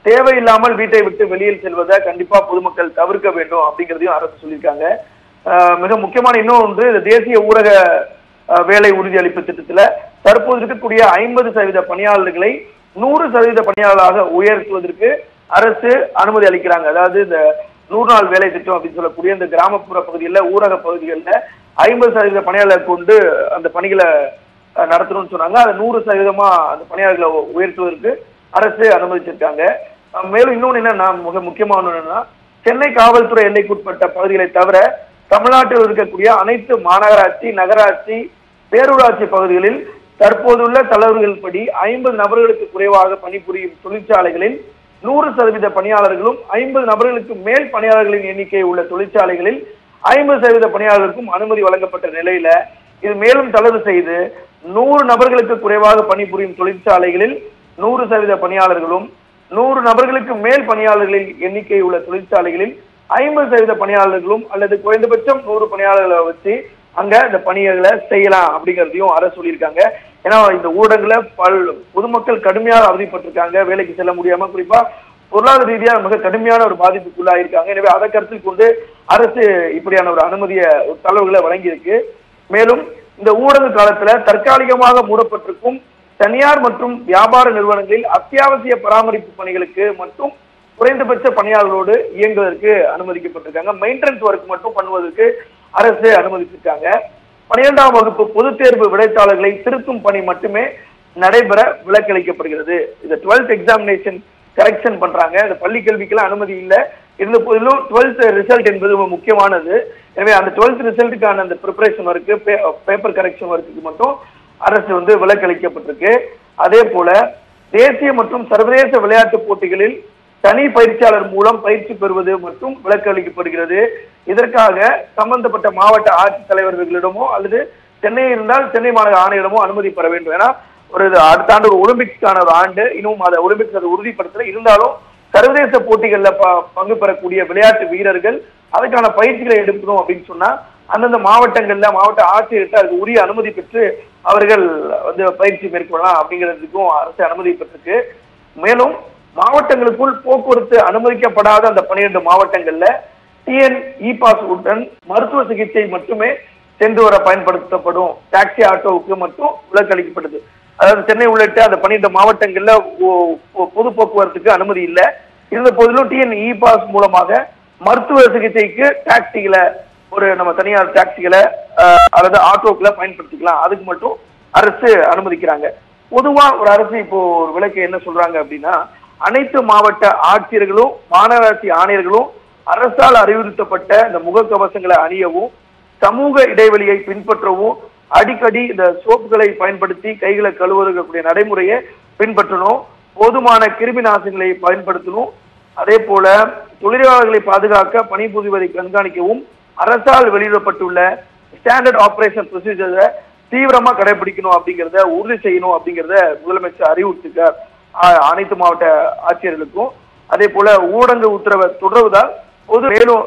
தேவையில்லாமல் வீட்டை விட்டு வெளியில் செல்வதை கண்டிப்பா பொதுமக்கள் தவிர்க்க வேண்டும் அப்படிங்கிறதையும் அரசு சொல்லியிருக்காங்க ஆஹ் மிக முக்கியமான இன்னும் ஒன்று இந்த தேசிய ஊரக ஆஹ் வேலை உறுதியளிப்பு திட்டத்துல தற்போது இருக்கக்கூடிய ஐம்பது சதவீத பணியாளர்களை நூறு சதவீத பணியாளராக உயர்த்துவதற்கு அரசு அனுமதி அளிக்கிறாங்க அதாவது இந்த நூறு நாள் வேலை திட்டம் அப்படின்னு சொல்லக்கூடிய இந்த கிராமப்புற பகுதிகளில் ஊரக பகுதிகளில் ஐம்பது சதவீத பணியாளர் கொண்டு அந்த பணிகளை அஹ், நடத்தணும்னு சொன்னாங்க அதை நூறு சதவீதமா அந்த பணியாளர்களை உ- உயர்த்துவதற்கு அரசு அனுமதிச்சிருக்காங்க அஹ், மேலும் இன்னொன்று என்னன்னா மிக முக்கியமான ஒண்ணு என்னன்னா சென்னை காவல்துறை எல்லைக்குட்பட்ட பகுதிகளை தவிர தமிழ்நாட்டில் இருக்கக்கூடிய அனைத்து மாநகராட்சி நகராட்சி பேரூராட்சி பகுதிகளில் தற்போதுள்ள தளர்வுகள் படி ஐம்பது நபர்களுக்கு குறைவாக பணிபுரியும் தொழிற்சாலைகளில் நூறு சதவீத பணியாளர்களும் ஐம்பது நபர்களுக்கு மேல் பணியாளர்களின் எண்ணிக்கை உள்ள தொழிற்சாலைகளில் ஐம்பது சதவீத பணியாளர்களுக்கும் அனுமதி வழங்கப்பட்ட நிலையில இது மேலும் தளர்வு செய்து நூறு நபர்களுக்கு குறைவாக பணிபுரியும் தொழிற்சாலைகளில் நூறு சதவீத பணியாளர்களும் நூறு நபர்களுக்கு மேல் பணியாளர்களின் எண்ணிக்கை உள்ள தொழிற்சாலைகளில் ஐம்பது சதவீத பணியாளர்களும் அல்லது குறைந்தபட்சம் நூறு பணியாளர்களை வச்சு அங்க இந்த பணிகளை செய்யலாம் அப்படிங்கிறதையும் அரசு சொல்லியிருக்காங்க ஏன்னா இந்த ஊடகங்கள பல் பொதுமக்கள் கடுமையாக அவதிப்பட்டிருக்காங்க வேலைக்கு செல்ல முடியாம குறிப்பா பொருளாதார ரீதியா மிக கடுமையான ஒரு பாதிப்புக்குள்ளாயிருக்காங்க எனவே அதை கருத்தில் கொண்டு அரசு இப்படியான ஒரு அனுமதிய ஒரு தளர்வுகளை வழங்கியிருக்கு மேலும் இந்த ஊடக காலத்துல தற்காலிகமாக மூடப்பட்டிருக்கும் தனியார் மற்றும் வியாபார நிறுவனங்களில் அத்தியாவசிய பராமரிப்பு பணிகளுக்கு மட்டும் குறைந்தபட்ச பணியாளர்களோடு இயங்குவதற்கு அனுமதிக்கப்பட்டிருக்காங்க மெயின்டெனன்ஸ் ஒர்க் மட்டும் பண்ணுவதற்கு அரசு அனுமதிச்சிருக்காங்க பன்னிரெண்டாம் வகுப்பு பொதுத் தேர்வு விடைத்தாளர்களை திருத்தும் பணி மட்டுமே நடைபெற விலக்களிக்கப்படுகிறது இந்த டுவெல்த் எக்ஸாமினேஷன் கரெக்ஷன் பண்றாங்க இந்த பள்ளி கல்விக்கெல்லாம் அனுமதி இல்லை இருந்த போதிலும் டுவெல்த் ரிசல்ட் என்பது ரொம்ப முக்கியமானது எனவே அந்த டுவெல்த் ரிசல்ட்டுக்கான அந்த ப்ரிப்பரேஷன் ஒர்க்கு பேப்பர் கரெக்ஷன் ஒர்க்குக்கு மட்டும் அரசு வந்து விலக்களிக்கப்பட்டிருக்கு அதே போல தேசிய மற்றும் சர்வதேச விளையாட்டு போட்டிகளில் தனி பயிற்சியாளர் மூலம் பயிற்சி பெறுவது மற்றும் விலக்களிக்கப்படுகிறது இதற்காக சம்பந்தப்பட்ட மாவட்ட ஆட்சித்தலைவர்களிடமோ அல்லது சென்னை இருந்தால் சென்னை மாநகர ஆணையரிடமோ அனுமதி பெற வேண்டும் ஏன்னா ஒரு இது அடுத்த ஆண்டு ஒரு ஒலிம்பிக்ஸ்க்கான ஒரு ஆண்டு இன்னும் அதை ஒலிம்பிக்ஸ் அதை உறுதிப்படுத்தல இருந்தாலும் சர்வதேச போட்டிகள்ல ப- பங்கு பெறக்கூடிய விளையாட்டு வீரர்கள் அதுக்கான பயிற்சிகளை எடுக்கணும் அப்படின்னு சொன்னா அந்தந்த மாவட்டங்கள்ல மாவட்ட ஆட்சியர்கிட்ட அதுக்கு உரிய அனுமதி பெற்று அவர்கள் வந்து பயிற்சி மேற்கொள்ளலாம் அப்படிங்கிறதுக்கும் அரசு அனுமதி பெற்றிருக்கு மேலும் மாவட்டங்களுக்குள் போக்குவரத்து அனுமதிக்கப்படாத அந்த பன்னிரண்டு மாவட்டங்கள்ல டிஎன் இ பாஸ் உடன் மருத்துவ சிகிச்சை மட்டுமே சென்று வர பயன்படுத்தப்படும் டாக்ஸி ஆட்டோவுக்கு மட்டும் விலக்களிக்கப்பட்டது அதாவது சென்னை உள்ளிட்ட அந்த பன்னிரண்டு மாவட்டங்கள்ல ஒ- ஒ- பொது போக்குவரத்துக்கு அனுமதி இல்லை இருந்த போதிலும் டிஎன் இ பாஸ் மூலமாக மருத்துவ சிகிச்சைக்கு டாக்ஸிகளை ஒரு நம்ம தனியார் டாக்ஸிகளை அஹ், அல்லது ஆட்டோக்களை பயன்படுத்திக்கலாம் அதுக்கு மட்டும் அரசு அனுமதிக்கிறாங்க பொதுவா ஒரு அரசு இப்போ ஒரு விளக்கு என்ன சொல்றாங்க அப்படின்னா அனைத்து மாவட்ட ஆட்சியர்களும் மாநகராட்சி ஆணையர்களும் அரசால் அறிவுறுத்தப்பட்ட இந்த முகக்கவசங்களை அணியவும் சமூக இடைவெளியை பின்பற்றவும் அடிக்கடி இந்த சோப்புகளை பயன்படுத்தி கைகளை கழுவுறக்கூடிய நடைமுறையை பின்பற்றணும் போதுமான கிருமி நாசினிகளை பயன்படுத்தணும் அதே போல தொழிலாளர்களை பாதுகாக்க பணிபுரிவதை கண்காணிக்கவும் அரசால் வெளியிடப்பட்டுள்ள ஸ்டாண்டர்ட் ஆபரேஷன் ப்ரொசீஜரை தீவிரமா கடைபிடிக்கணும் அப்படிங்கறத உறுதி செய்யணும் அப்படிங்கறத முதலமைச்சர் அறிவுறுத்திருக்கார் ஆ- அனைத்து மாவட்ட ஆட்சியர்களுக்கும் அதே போல ஊடக உத்தரவை தொடர்வதால் பொது மேலும்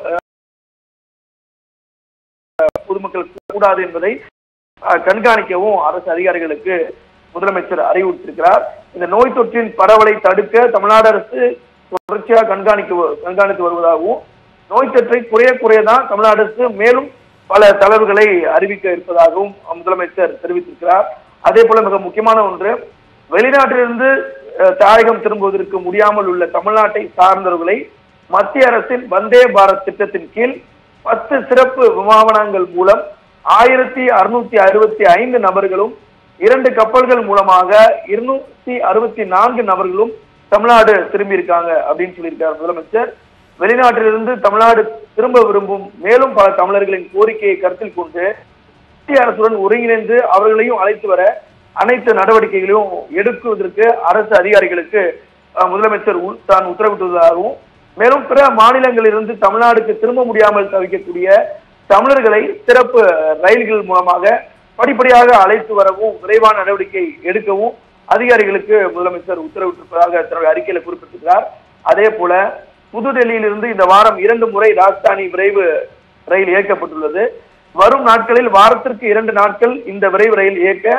அஹ், பொதுமக்கள் கூடாது என்பதை அஹ், கண்காணிக்கவும் அரசு அதிகாரிகளுக்கு முதலமைச்சர் அறிவுறுத்திருக்கிறார் இந்த நோய் தொற்றின் பரவலை தடுக்க தமிழ்நாடு அரசு தொடர்ச்சியாக கண்காணிக்க வ- கண்காணித்து வருவதாகவும் நோய் தொற்றை குறைய குறையதான் தமிழ்நாடு அரசு மேலும் பல தளர்வுகளை அறிவிக்க இருப்பதாகவும் முதலமைச்சர் தெரிவித்திருக்கிறார் அதே போல மிக முக்கியமான ஒன்று வெளிநாட்டிலிருந்து அஹ், தாயகம் திரும்புவதற்கு முடியாமல் உள்ள தமிழ்நாட்டை சார்ந்தவர்களை மத்திய அரசின் வந்தே பாரத் திட்டத்தின் கீழ் பத்து சிறப்பு விமானங்கள் மூலம் ஆயிரத்தி அறுநூத்தி அறுபத்தி ஐந்து நபர்களும் இரண்டு கப்பல்கள் மூலமாக இருநூத்தி அறுபத்தி நான்கு நபர்களும் தமிழ்நாடு திரும்பி இருக்காங்க அப்படின்னு சொல்லியிருக்கார் முதலமைச்சர் வெளிநாட்டிலிருந்து தமிழ்நாடு திரும்ப விரும்பும் மேலும் பல தமிழர்களின் கோரிக்கையை கருத்தில் கொண்டு மத்திய அரசுடன் ஒருங்கிணைந்து அவர்களையும் அழைத்து வர அனைத்து நடவடிக்கைகளையும் எடுக்குவதற்கு அரசு அதிகாரிகளுக்கு அஹ், முதலமைச்சர் உள்- தான் உத்தரவிட்டுள்ளதாகவும் மேலும் பிற மாநிலங்களிலிருந்து தமிழ்நாடுக்கு திரும்ப முடியாமல் தவிக்கக்கூடிய தமிழர்களை சிறப்பு ரயில்கள் மூலமாக படிப்படியாக அழைத்து வரவும் விரைவான நடவடிக்கை எடுக்கவும் அதிகாரிகளுக்கு முதலமைச்சர் உத்தரவிட்டிருப்பதாக தன்னுடைய அறிக்கையில குறிப்பிட்டிருக்கிறார் அதே போல புதுடெல்லியிலிருந்து இந்த வாரம் இரண்டு முறை ராஜ்தானி விரைவு ரயில் இயக்கப்பட்டுள்ளது வரும் நாட்களில் வாரத்திற்கு இரண்டு நாட்கள் இந்த விரைவு ரயில் இயக்க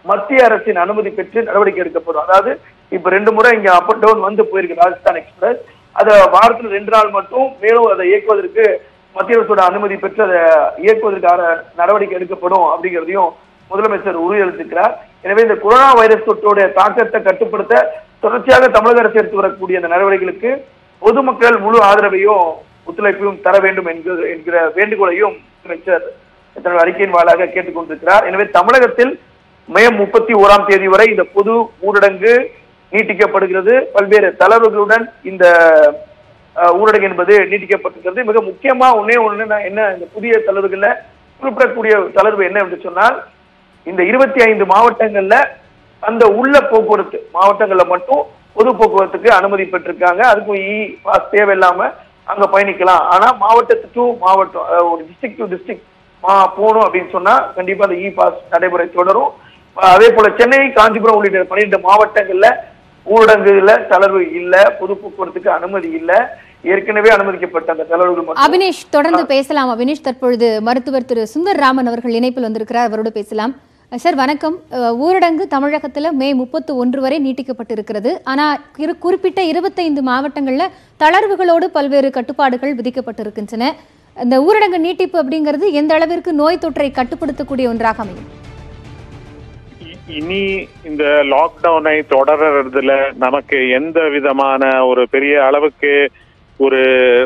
மத்திய அரசின் அனுமதி பெற்று நடவடிக்கை எடுக்கப்படும் அதாவது இப்ப ரெண்டு முறை இங்க அப் அண்ட் டவுன் வந்து போயிருக்கு ராஜஸ்தான் எக்ஸ்பிரஸ் அத வாரத்துல ரெண்டு நாள் மட்டும் மேலும் அதை இயக்குவதற்கு மத்திய அரசோட அனுமதி பெற்று அதை இயக்குவதற்கான நடவடிக்கை எடுக்கப்படும் அப்படிங்கிறதையும் முதலமைச்சர் உறுதியளித்திருக்கிறார் எனவே இந்த கொரோனா வைரஸ் தொற்றோட தாக்கத்தை கட்டுப்படுத்த தொடர்ச்சியாக தமிழக அரசு எடுத்து வரக்கூடிய இந்த நடவடிக்கைகளுக்கு பொதுமக்கள் முழு ஆதரவையும் ஒத்துழைப்பையும் தர வேண்டும் என்கிற என்கிற வேண்டுகோளையும் முதலமைச்சர் தனது அறிக்கையின் வாயிலாக கேட்டுக்கொண்டிருக்கிறார் எனவே தமிழகத்தில் மே முப்பத்தி ஓராம் தேதி வரை இந்த பொது ஊரடங்கு நீட்டிக்கப்படுகிறது பல்வேறு தளர்வுகளுடன் இந்த அஹ், ஊரடங்கு என்பது நீட்டிக்கப்பட்டிருக்கிறது மிக முக்கியமா ஒன்னே ஒண்ணு நான் என்ன இந்த புதிய தளர்வுகள்ல குறிப்பிடக்கூடிய தளர்வு என்ன என்று சொன்னால் இந்த இருபத்தி ஐந்து மாவட்டங்கள்ல அந்த உள்ள போக்குவரத்து மாவட்டங்கள்ல மட்டும் பொது போக்குவரத்துக்கு அனுமதி பெற்றிருக்காங்க அதுக்கும் இ பாஸ் தேவையில்லாம அங்க பயணிக்கலாம் ஆனா மாவட்டத்து டு மாவட்டம் அதாவது ஒரு டிஸ்ட்ரிக்ட் டு டிஸ்ட்ரிக்ட் போகணும் அப்படின்னு சொன்னா கண்டிப்பா அந்த இ பாஸ் நடைமுறை தொடரும் அஹ் அதே போல சென்னை காஞ்சிபுரம் உள்ளிட்ட பன்னிரெண்டு மாவட்டங்கள்ல ஊரடங்குல தளர்வு இல்ல பொது போக்குவரத்துக்கு அனுமதி இல்ல ஏற்கனவே அனுமதிக்கப்பட்ட அந்த தளர்வுகள் மட்டும் அபினேஷ் தொடர்ந்து பேசலாம் அபினேஷ் தற்பொழுது மருத்துவர் திரு சுந்தர் ராமன் அவர்கள் இணைப்பில் வந்திருக்கிறார் அவரோடு பேசலாம் அஹ் சார் வணக்கம் அஹ் ஊரடங்கு தமிழகத்துல மே முப்பத்து ஒன்று வரை நீட்டிக்கப்பட்டிருக்கிறது ஆனா இரு- குறிப்பிட்ட இருபத்தைந்து மாவட்டங்கள்ல தளர்வுகளோடு பல்வேறு கட்டுப்பாடுகள் விதிக்கப்பட்டிருக்கின்றன இந்த ஊரடங்கு நீட்டிப்பு அப்படிங்கிறது எந்த அளவிற்கு நோய் தொற்றை கட்டுப்படுத்தக்கூடிய ஒன்றாக அமையும் இ- இனி இந்த லாக்டவுனை தொடர்றதுல நமக்கு எந்த விதமான ஒரு பெரிய அளவுக்கு ஒரு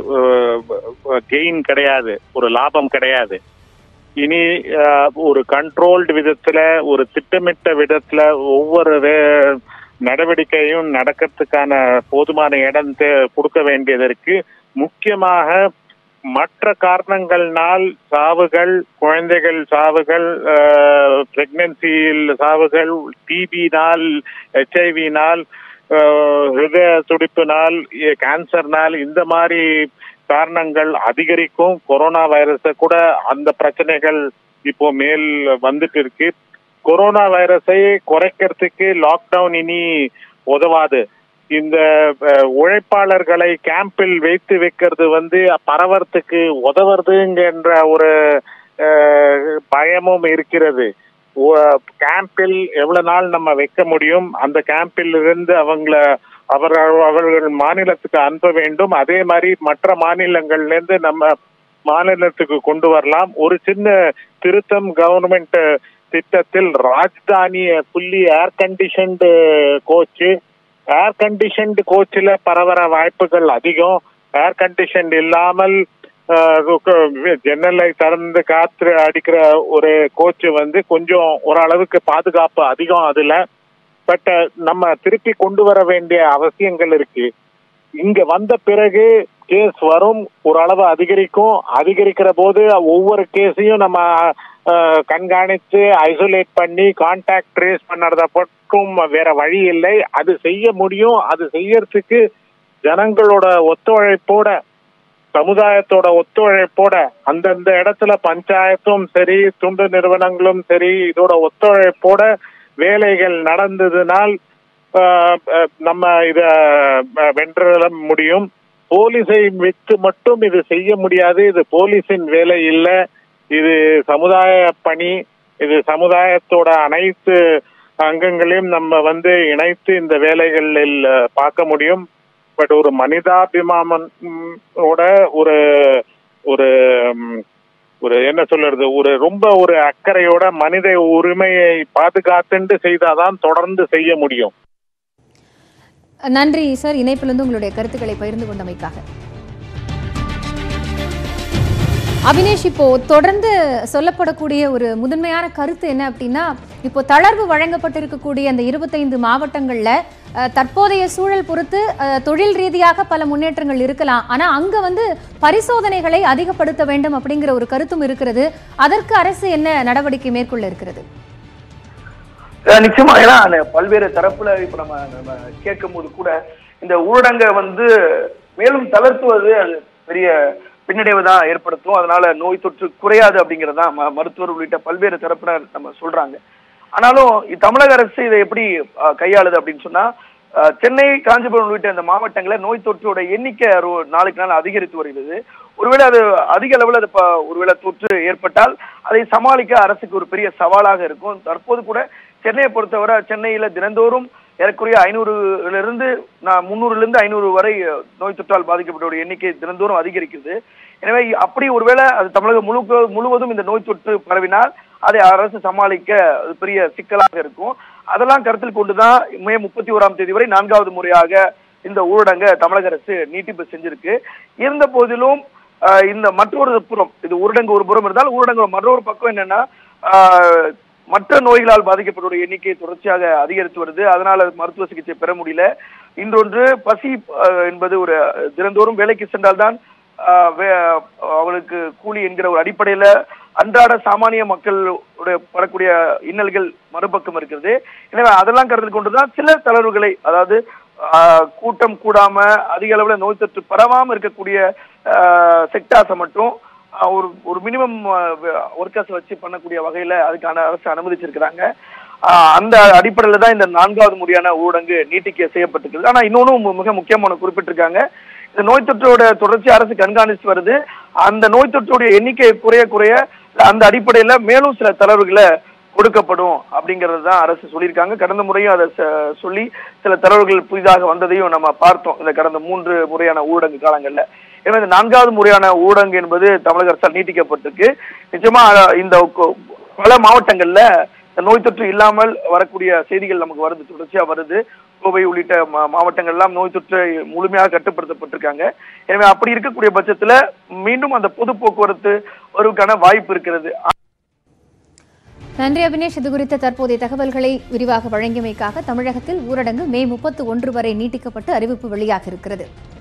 கெயின் கிடையாது ஒரு லாபம் கிடையாது இனி அஹ், ஒரு கண்ட்ரோல்டு விதத்துல ஒரு திட்டமிட்ட விதத்துல ஒவ்வொரு வே- நடவடிக்கையும் நடக்கிறதுக்கான போதுமான இடம் தே- கொடுக்க வேண்டியதற்கு முக்கியமாக மற்ற காரணங்கள்னால் சாவுகள் குழந்தைகள் சாவுகள் பிரெக்னன்சியில் சாவுகள் டிபினால் ஹெச்ஐவினால் ஹிருதய துடிப்பினால் எ- கேன்சர்னால் இந்த மாதிரி காரணங்கள் அதிகரிக்கும் கொரோனா வைரஸை கூட அந்த பிரச்சனைகள் இப்போ மேல் வந்துட்டு இருக்கு கொரோனா வைரஸை குறைக்கிறதுக்கு லாக்டவுன் இனி உதவாது இந்த அஹ், உழைப்பாளர்களை கேம்பில் வைத்து வைக்கிறது வந்து பரவறதுக்கு உதவுறதுங்கிற ஒரு அஹ், பயமும் இருக்கிறது ஒ- கேம்பில் எவ்வளவு நாள் நம்ம வைக்க முடியும் அந்த கேம்பில் இருந்து அவங்கள அவர் அவர்கள் மாநிலத்துக்கு அனுப்ப வேண்டும் அதே மாதிரி மற்ற மாநிலங்கள்ல இருந்து நம்ம மாநிலத்துக்கு கொண்டு வரலாம் ஒரு சின்ன திருத்தம் கவர்மெண்ட் திட்டத்தில் Rajdhani fully air conditioned coach air conditioned கோச்சில் பரவற வாய்ப்புகள் அதிகம் ஏர் கண்டிஷன் இல்லாமல் ஜன்னலை திறந்து காற்று அடிக்கிற ஒரு கோச்சு வந்து கொஞ்சம் ஓரளவுக்கு பாதுகாப்பு அதிகம் அதுல பட் நம்ம திருப்பி கொண்டு வர வேண்டிய அவசியங்கள் இருக்கு இங்க வந்த பிறகு கேஸ் வரும் ஒரு அளவு அதிகரிக்கும் அதிகரிக்கிற போது ஒவ்வொரு கேஸையும் நம்ம அஹ், கண்காணித்து ஐசோலேட் பண்ணி கான்டாக்ட் ட்ரேஸ் பண்ணுறத மட்டும் வேற வழி இல்லை அது செய்ய முடியும் அது செய்யறதுக்கு ஜனங்களோட ஒத்துழைப்போட சமுதாயத்தோட ஒத்துழைப்போட அந்தந்த இடத்துல பஞ்சாயத்தும் சரி துண்டு நிறுவனங்களும் சரி இதோட ஒத்துழைப்போட வேலைகள் நடந்ததுனால் ஆஹ், ஆஹ், நம்ம இத ஆஹ், வென்ற முடியும் போலீஸை வைத்து மட்டும் இது செய்ய முடியாது இது போலீஸின் வேலை இல்லை இது சமுதாய பணி இது சமுதாயத்தோட அனைத்து அங்கங்களையும் நம்ம வந்து இணைத்து இந்த வேலைகளில் ஆஹ், பார்க்க முடியும் பட் ஒரு மனிதாபிமானம் ம், ஓட ஒரு ஒரு ம், ஒரு என்ன சொல்றது ஒரு ரொம்ப ஒரு அக்கறையோட மனித உரிமையை பாதுகாத்துண்டு செய்தாதான் தொடர்ந்து செய்ய முடியும் நன்றி சார் இணைப்பிலிருந்து உங்களுடைய கருத்துக்களை பகிர்ந்து கொண்டமைக்காக அபினேஷ் இப்போ தொடர்ந்து சொல்லப்படக்கூடிய ஒரு முதன்மையான கருத்து என்ன அப்படின்னா இப்போ தளர்வு வழங்கப்பட்டிருக்கக்கூடிய அந்த இருபத்தைந்து மாவட்டங்கள்ல அஹ், தற்போதைய சூழல் பொறுத்து அஹ், தொழில் ரீதியாக பல முன்னேற்றங்கள் இருக்கலாம் ஆனா அங்க வந்து பரிசோதனைகளை அதிகப்படுத்த வேண்டும் அப்படிங்கிற ஒரு கருத்தும் இருக்கிறது அதற்கு அரசு என்ன நடவடிக்கை மேற்கொள்ள இருக்கிறது அஹ் நிச்சயமா ஏன்னா அந்த பல்வேறு தரப்புல இப்ப நம்ம நம்ம கேட்கும் போது கூட இந்த ஊரடங்கை வந்து மேலும் தளர்த்துவது அது பெரிய பின்னடைவு தான் ஏற்படுத்தும் அதனால நோய் தொற்று குறையாது அப்படிங்கறதா ம- மருத்துவர் உள்ளிட்ட பல்வேறு தரப்பினர் நம்ம சொல்றாங்க ஆனாலும் இ- தமிழக அரசு இதை எப்படி அஹ், கையாளுது அப்படின்னு சொன்னா அஹ், சென்னை காஞ்சிபுரம் உள்ளிட்ட இந்த மாவட்டங்களில் நோய் தொற்றோட எண்ணிக்கை ரோ- நாளுக்கு நாள் அதிகரித்து வருகிறது ஒருவேளை அது அதிக அளவில் அது ப- ஒருவேளை தொற்று ஏற்பட்டால் அதை சமாளிக்க அரசுக்கு ஒரு பெரிய சவாலாக இருக்கும் தற்போது கூட சென்னையை பொறுத்தவரை சென்னையில தினந்தோறும் ஏறக்குறைய ஐநூறுல இருந்து நான் முந்நூறுல இருந்து ஐநூறு வரை நோய் தொற்றால் பாதிக்கப்பட்டவருடைய எண்ணிக்கை தினந்தோறும் அதிகரிக்குது எனவே அப்படி ஒருவேளை அது தமிழகம் முழுக்க முழுவதும் இந்த நோய் தொற்று பரவினால் அதை அரசு சமாளிக்க அது பெரிய சிக்கலாக இருக்கும் அதெல்லாம் கருத்தில் கொண்டுதான் மே முப்பத்தி ஓராம் தேதி வரை நான்காவது முறையாக இந்த ஊரடங்க தமிழக அரசு நீட்டிப்பு செஞ்சிருக்கு இருந்த போதிலும் ஆஹ், இந்த மற்றொரு புறம் இது ஊரடங்கு ஒரு புறம் இருந்தால் ஊரடங்கு மற்றொரு பக்கம் என்னன்னா ஆஹ், மற்ற நோய்களால் பாதிக்கப்பட்டோருடைய எண்ணிக்கை தொடர்ச்சியாக அதிகரித்து வருது அதனால மருத்துவ சிகிச்சை பெற முடியல இன்றொன்று பசி ஆஹ், என்பது ஒரு தினந்தோறும் வேலைக்கு சென்றால்தான் ஆஹ், வே- அவளுக்கு கூலி என்கிற ஒரு அடிப்படையில அன்றாட சாமானிய மக்களுடைய படக்கூடிய இன்னல்கள் மறுபக்கம் இருக்கிறது எனவே அதெல்லாம் கருத்தில் கொண்டுதான் சில தளர்வுகளை அதாவது ஆஹ், கூட்டம் கூடாம அதிக அளவுல நோய் தொற்று பரவாம இருக்கக்கூடிய செக்டார்ஸை மட்டும் ஆஹ், ஒரு ஒரு மினிமம் ஒர்க்கர்ஸ் வச்சு பண்ணக்கூடிய வகையில அதுக்கான அரசு அனுமதிச்சிருக்கிறாங்க ஆஹ், அந்த அடிப்படையில தான் இந்த நான்காவது முறையான ஊரடங்கு நீட்டிக்க செய்யப்பட்டிருக்கிறது ஆனா இன்னொன்னு மிக முக்கியமான குறிப்பிட்டிருக்காங்க இந்த நோய் தொற்றோட தொடர்ச்சி அரசு கண்காணிச்சு வருது அந்த நோய் தொற்றுடைய எண்ணிக்கை குறைய குறைய அந்த அடிப்படையில மேலும் சில தளர்வுகளை கொடுக்கப்படும் அப்படிங்கிறது தான் அரசு சொல்லியிருக்காங்க கடந்த முறையும் அதை ச- சொல்லி சில தளர்வுகள் புதிதாக வந்ததையும் நம்ம பார்த்தோம் இந்த கடந்த மூன்று முறையான ஊரடங்கு காலங்கள்ல எனவே இந்த நான்காவது முறையான ஊரடங்கு என்பது தமிழக அரசால் நீட்டிக்கப்பட்டிருக்கு நிச்சயமா அஹ், இந்த கொ- பல மாவட்டங்கள்ல இந்த நோய் தொற்று இல்லாமல் வரக்கூடிய செய்திகள் நமக்கு வருது தொடர்ச்சியா வருது கோவை உள்ளிட்ட மா- மாவட்டங்கள் எல்லாம் நோய் தொற்றை முழுமையாக கட்டுப்படுத்தப்பட்டிருக்காங்க எனவே அப்படி இருக்கக்கூடிய பட்சத்துல மீண்டும் அந்த பொது போக்குவரத்து வருவதற்கான வாய்ப்பு இருக்கிறது நன்றி அபினேஷ் இது குறித்த தற்போதைய தகவல்களை விரிவாக வழங்கியமைக்காக தமிழகத்தில் ஊரடங்கு மே முப்பத்து ஒன்று வரை நீட்டிக்கப்பட்டு அறிவிப்பு வெளியாக இருக்கிறது